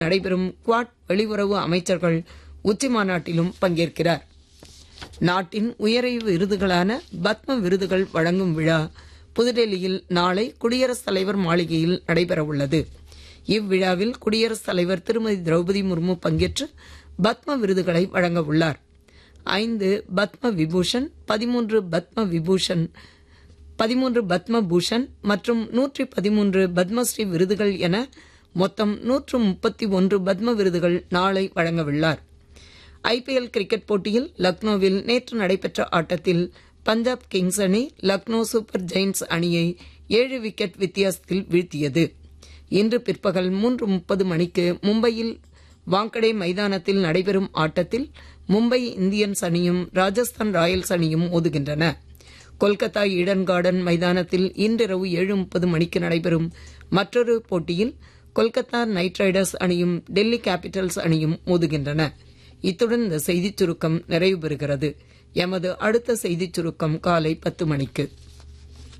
நடைபெறும் குவாட் வெளியுறவு அமைச்சர்கள் உச்சி மாநாட்டிலும் பங்கேற்கிறார் நாட்டின் உயரிய விருதுகளான பத்ம விருதுகள் வழங்கும் விழா புதுடெல்லியில் நாளை குடியரசுத் தலைவர் மாளிகையில் நடைபெறவுள்ளது இவ்விழாவில் குடியரசுத் தலைவர் திருமதி திரௌபதி முர்மு பங்கேற்று பத்ம விருதுகளை வழங்க உள்ளார் ஐந்து பத்ம விபூஷன் பதிமூன்று பத்ம விபூஷன் பதிமூன்று பத்ம பூஷன் மற்றும் நூற்றி பதிமூன்று பத்மஸ்ரீ விருதுகள் என மொத்தம் நூற்று முப்பத்தி ஒன்று பத்ம விருதுகள் நாளை வழங்கவுள்ளார் ஐபிஎல் கிரிக்கெட் போட்டியில் லக்னோவில் நேற்று நடைபெற்ற ஆட்டத்தில் பஞ்சாப் கிங்ஸ் அணி லக்னோ சூப்பர் ஜெயின்ஸ் அணியை ஏழு விக்கெட் வித்தியாசத்தில் வீழ்த்தியது இன்று பிற்பகல் மூன்று முப்பது மணிக்கு மும்பையில் வாங்கடே மைதானத்தில் நடைபெறும் ஆட்டத்தில் மும்பை இந்தியன்ஸ் அணியும் ராஜஸ்தான் ராயல்ஸ் அணியும் மோதுகின்றன கொல்கத்தா ஈடன் கார்டன் மைதானத்தில் இன்றிரவு ஏழு முப்பது மணிக்கு நடைபெறும் மற்றொரு போட்டியில் கொல்கத்தா நைட் ரைடர்ஸ் அணியும் டெல்லி கேபிட்டல்ஸ் அணியும் மோதுகின்றன இத்துடன் இந்த செய்திச் சுருக்கம் நிறைவு பெறுகிறது எமது அடுத்த செய்திச் சுருக்கம் காலை பத்து மணிக்கு